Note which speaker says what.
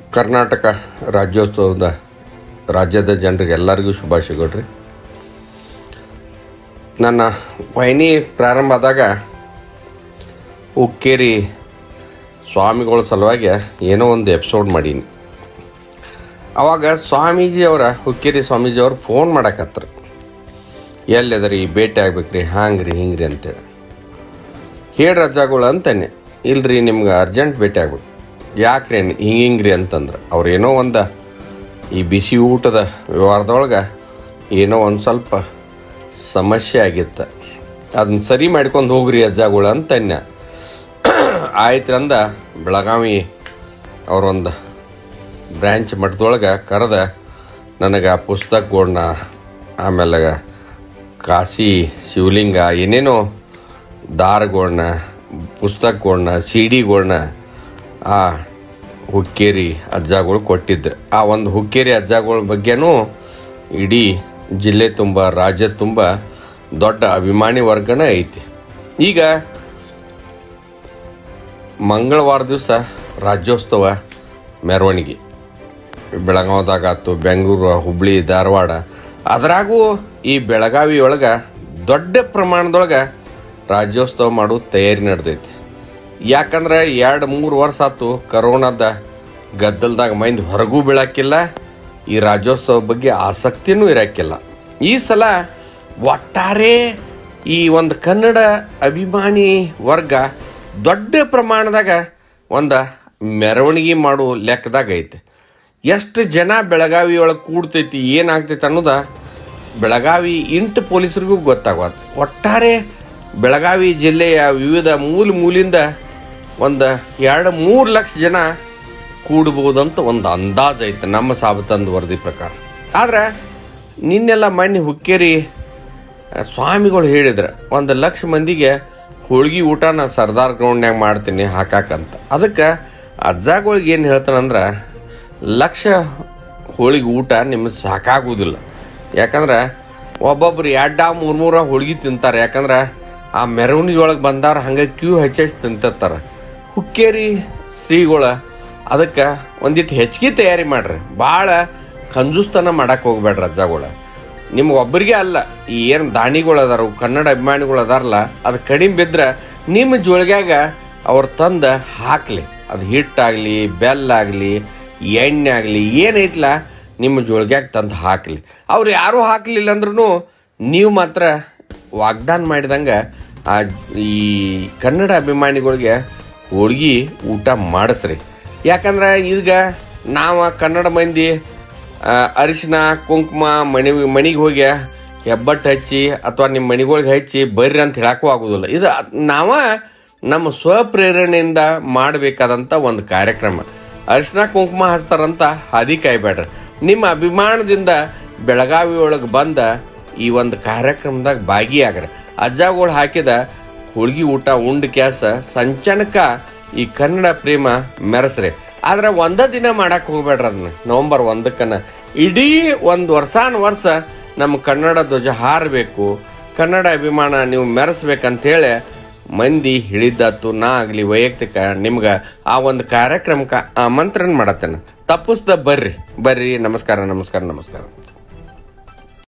Speaker 1: ಕರ್ನಾಟಕ ರಾಜ್ಯೋತ್ಸವದ ರಾಜ್ಯದ ಜನರಿಗೆ ಎಲ್ಲರಿಗೂ ಶುಭಾಶಯಗಳು ರೀ ನನ್ನ ವಾಹಿನಿ ಪ್ರಾರಂಭ ಆದಾಗ ಉಕ್ಕೇರಿ ಸ್ವಾಮಿಗಳ ಸಲುವಾಗಿ ಏನೋ ಒಂದು ಎಪಿಸೋಡ್ ಮಾಡೀನಿ ಅವಾಗ ಸ್ವಾಮೀಜಿ ಅವರ ಹುಕ್ಕೇರಿ ಸ್ವಾಮೀಜಿ ಅವ್ರು ಫೋನ್ ಮಾಡಕತ್ರು ಎಲ್ಲಿದ್ರಿ ಭೇಟಿ ಆಗ್ಬೇಕ್ರಿ ಹಾಂಗ್ರಿ ಹಿಂಗ್ರಿ ಅಂತೇಳಿ ಹೇಳಿ ರಜಾಗಳು ಅಂತಾನೆ ಇಲ್ರಿ ನಿಮ್ಗೆ ಅರ್ಜೆಂಟ್ ಭೇಟಿ ಆಗ್ಬೇಕು ಯಾಕ್ರಿ ಹಿಂಗೆ ಹಿಂಗ್ರಿ ಅಂತಂದ್ರೆ ಅವ್ರು ಏನೋ ಒಂದು ಈ ಬಿಸಿ ಊಟದ ವ್ಯವಹಾರದೊಳಗೆ ಏನೋ ಒಂದು ಸ್ವಲ್ಪ ಸಮಸ್ಯೆ ಆಗಿತ್ತು ಅದನ್ನ ಸರಿ ಮಾಡ್ಕೊಂಡು ಹೋಗ್ರಿ ಅಜ್ಜಾಗಳು ಅಂತನ್ಯ ಆಯ್ತು ಅಂದ ಬೆಳಗಾವಿ ಅವರೊಂದು ಬ್ರ್ಯಾಂಚ್ ಮಠದೊಳಗೆ ಕರೆದ ನನಗೆ ಪುಸ್ತಕಗಳ್ನ ಆಮೇಲೆ ಕಾಶಿ ಶಿವಲಿಂಗ ಏನೇನೋ ದಾರಗಳ್ನ ಪುಸ್ತಕಗಳ್ನ ಸಿ ಡಿಗಳ್ನ ಆ ಹುಕ್ಕೇರಿ ಅಜ್ಜಗಳು ಕೊಟ್ಟಿದ್ರು ಆ ಒಂದು ಹುಕ್ಕೇರಿ ಅಜ್ಜಗಳ ಬಗ್ಗೆನೂ ಇಡೀ ಜಿಲ್ಲೆ ತುಂಬ ರಾಜ್ಯ ತುಂಬ ದೊಡ್ಡ ಅಭಿಮಾನಿ ವರ್ಗನ ಐತಿ ಈಗ ಮಂಗಳವಾರ ದಿವಸ ರಾಜ್ಯೋತ್ಸವ ಮೆರವಣಿಗೆ ಬೆಳಗಾವ್ದಾಗ ಆತು ಬೆಂಗಳೂರು ಹುಬ್ಳಿ ಧಾರವಾಡ ಅದ್ರಾಗೂ ಈ ಬೆಳಗಾವಿ ಒಳಗೆ ದೊಡ್ಡ ಪ್ರಮಾಣದೊಳಗೆ ರಾಜ್ಯೋತ್ಸವ ಮಾಡೋ ತಯಾರಿ ನಡೆದೈತಿ ಯಾಕಂದ್ರೆ ಎರಡು ಮೂರು ವರ್ಷ ಆತು ಕರೋನಾದ ಗದ್ದಲ್ದಾಗ ಮಂದಿ ಹೊರಗೂ ಬೀಳಕ್ಕಿಲ್ಲ ಈ ರಾಜ್ಯೋತ್ಸವ ಬಗ್ಗೆ ಆಸಕ್ತಿನೂ ಇರಕ್ಕಿಲ್ಲ ಈ ಸಲ ಒಟ್ಟಾರೆ ಈ ಒಂದು ಕನ್ನಡ ಅಭಿಮಾನಿ ವರ್ಗ ದೊಡ್ಡ ಪ್ರಮಾಣದಾಗ ಒಂದು ಮೆರವಣಿಗೆ ಮಾಡೋ ಲೆಕ್ಕದಾಗ ಐತೆ ಎಷ್ಟು ಜನ ಬೆಳಗಾವಿ ಒಳಗೆ ಕೂಡ್ತೈತಿ ಏನಾಗ್ತೈತಿ ಅನ್ನೋದ ಬೆಳಗಾವಿ ಇಂಟು ಪೊಲೀಸರಿಗೂ ಗೊತ್ತಾಗತ್ತೆ ಒಟ್ಟಾರೆ ಬೆಳಗಾವಿ ಜಿಲ್ಲೆಯ ವಿವಿಧ ಮೂಲ ಮೂಲಿಂದ ಒಂದು ಎರಡು ಮೂರು ಲಕ್ಷ ಜನ ಕೂಡ್ಬೋದಂತ ಒಂದು ಅಂದಾಜು ಐತೆ ನಮ್ಮ ಸಾಬತಂದು ವರದಿ ಪ್ರಕಾರ ಆದ್ರೆ ನಿನ್ನೆಲ್ಲ ಮಣ್ಣಿ ಹುಕ್ಕೇರಿ ಆ, ಸ್ವಾಮಿಗಳು ಹೇಳಿದ್ರು ಒಂದು ಲಕ್ಷ ಮಂದಿಗೆ ಹೋಳ್ಗೆ ಊಟ ನಾ ಸರ್ದಾರ್ ಗ್ರೌಂಡ್ನ್ಯಾಗ ಮಾಡ್ತೀನಿ ಹಾಕಾಕಂತ ಅದಕ್ಕೆ ಅಜ್ಜಗಳಿಗೆ ಏನು ಹೇಳ್ತಾನಂದ್ರೆ ಲಕ್ಷ ಹೋಳಿಗೆ ಊಟ ನಿಮಗೆ ಸಾಕಾಗುವುದಿಲ್ಲ ಯಾಕಂದ್ರೆ ಒಬ್ಬೊಬ್ರು ಎರಡ ಮೂರು ಮೂರ ಹೋಳ್ಗೆ ತಿಂತಾರೆ ಯಾಕಂದ್ರೆ ಆ ಮೆರವಣಿಗೆ ಒಳಗೆ ಬಂದವ್ರು ಹಂಗೆ ಕ್ಯೂ ಹೆಚ್ಚೆಚ್ಚು ತಿಂತಿರ್ತಾರೆ ಹುಕ್ಕೇರಿ ಶ್ರೀಗಳ ಅದಕ್ಕೆ ಒಂದಿಟ್ಟು ಹೆಚ್ಚಿಗೆ ತಯಾರಿ ಮಾಡ್ರಿ ಭಾಳ ಕಂಜೂಸ್ತನ ಮಾಡಕ್ಕೆ ಹೋಗ್ಬೇಡ್ರಿ ಅಜ್ಜಗಳ ನಿಮ್ಗೆ ಒಬ್ಬರಿಗೆ ಅಲ್ಲ ಈ ಏನು ದಾನಿಗಳು ಅದಾರ ಕನ್ನಡ ಅಭಿಮಾನಿಗಳು ಅದಾರಲ್ಲ ಅದು ಕಡಿಮೆ ಬಿದ್ದರೆ ನಿಮ್ಮ ಜೋಳಿಗ್ಯಾಗ ಅವ್ರು ತಂದು ಹಾಕಲಿ ಅದು ಹಿಟ್ಟಾಗಲಿ ಬೆಲ್ಲಾಗಲಿ ಎಣ್ಣೆ ಆಗಲಿ ಏನೈತ್ಲ ನಿಮ್ಮ ಜೋಳಿಗ್ಯಾಗ ತಂದು ಹಾಕಲಿ ಅವ್ರು ಯಾರೂ ಹಾಕಲಿಲ್ಲ ಅಂದ್ರೂ ನೀವು ಮಾತ್ರ ವಾಗ್ದಾನ ಮಾಡಿದಂಗೆ ಆ ಈ ಕನ್ನಡ ಅಭಿಮಾನಿಗಳಿಗೆ ಹೋಳ್ಗೆ ಊಟ ಮಾಡಿಸ್ರಿ ಯಾಕಂದ್ರೆ ಈಗ ನಾವು ಕನ್ನಡ ಮಂದಿ ಆ, ಅರಿಶಿನ ಕುಂಕುಮ ಮಣಿ ಮಣಿಗೆ ಹೋಗಿ ಹೆಬ್ಬಟ್ಟು ಹಚ್ಚಿ ಅಥವಾ ನಿಮ್ಮ ಮಣಿಗಳಿಗೆ ಹಚ್ಚಿ ಬರ್ರಿ ಅಂತ ಹೇಳಕ್ಕೂ ಆಗೋದಿಲ್ಲ ಇದು ನಾವ ನಮ್ಮ ಸ್ವಪ್ರೇರಣೆಯಿಂದ ಮಾಡಬೇಕಾದಂಥ ಒಂದು ಕಾರ್ಯಕ್ರಮ ಅರಿಶಿನ ಕುಂಕುಮ ಹಚ್ತಾರಂತ ಹಾದಿ ಕಾಯ್ಬೇಡ್ರಿ ನಿಮ್ಮ ಅಭಿಮಾನದಿಂದ ಬೆಳಗಾವಿ ಒಳಗೆ ಬಂದ ಈ ಒಂದು ಕಾರ್ಯಕ್ರಮದಾಗ ಭಾಗಿಯಾಗ್ರಿ ಅಜ್ಜಗಳು ಹಾಕಿದ ಹೋಳ್ಗಿ ಊಟ ಉಂಡ್ ಕ್ಯಾಸ ಸಂಚನಕ ಈ ಕನ್ನಡ ಪ್ರೇಮ ಮೆರೆಸ್ರಿ ಆದ್ರೆ ಒಂದ ದಿನ ಮಾಡಕ್ ಹೋಗ್ಬೇಡ್ರಿ ಅದನ್ನ ನವಂಬರ್ ಒಂದಕ್ಕನ ಇಡೀ ಒಂದು ವರ್ಷಾನ್ ವರ್ಷ ನಮ್ಮ ಕನ್ನಡ ಧ್ವಜ ಹಾರಬೇಕು ಕನ್ನಡ ಅಭಿಮಾನ ನೀವು ಮೆರೆಸ್ಬೇಕಂತೇಳಿ ಮಂದಿ ಹಿಡಿದಾತು ನಾ ಆಗಲಿ ವೈಯಕ್ತಿಕ ನಿಮ್ಗೆ ಆ ಒಂದು ಕಾರ್ಯಕ್ರಮಕ್ಕೆ ಆಮಂತ್ರಣ ಮಾಡತ್ತೇನೆ ತಪ್ಪಿಸ್ದ ಬರ್ರಿ ಬರ್ರಿ ನಮಸ್ಕಾರ ನಮಸ್ಕಾರ ನಮಸ್ಕಾರ